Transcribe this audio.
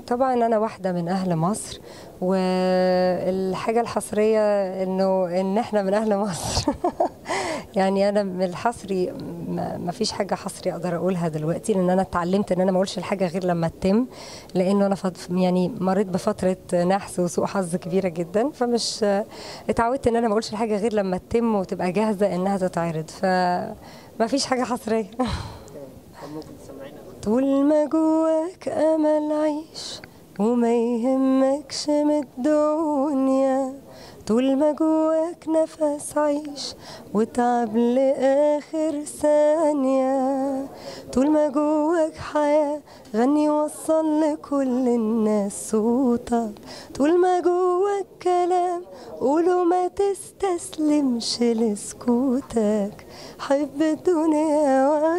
طبعا انا واحده من اهل مصر والحاجه الحصريه انه ان احنا من اهل مصر يعني انا من الحصري ما ما فيش حاجه حصري اقدر اقولها دلوقتي لان انا اتعلمت ان انا ما اقولش الحاجه غير لما تتم لانه انا فض يعني مريت بفتره نحس وسوء حظ كبيره جدا فمش اتعودت ان انا ما اقولش الحاجه غير لما تتم وتبقى جاهزه انها تتعرض فما فيش حاجه حصريه ممكن تسمعينا طول ما جواك امل عيش وما يهمكش من الدنيا طول ما جواك نفس عيش وتعب لآخر ثانية طول ما جواك حياة غني وصل لكل الناس صوتك طول ما جواك كلام قوله ما تستسلمش لسكوتك حب الدنيا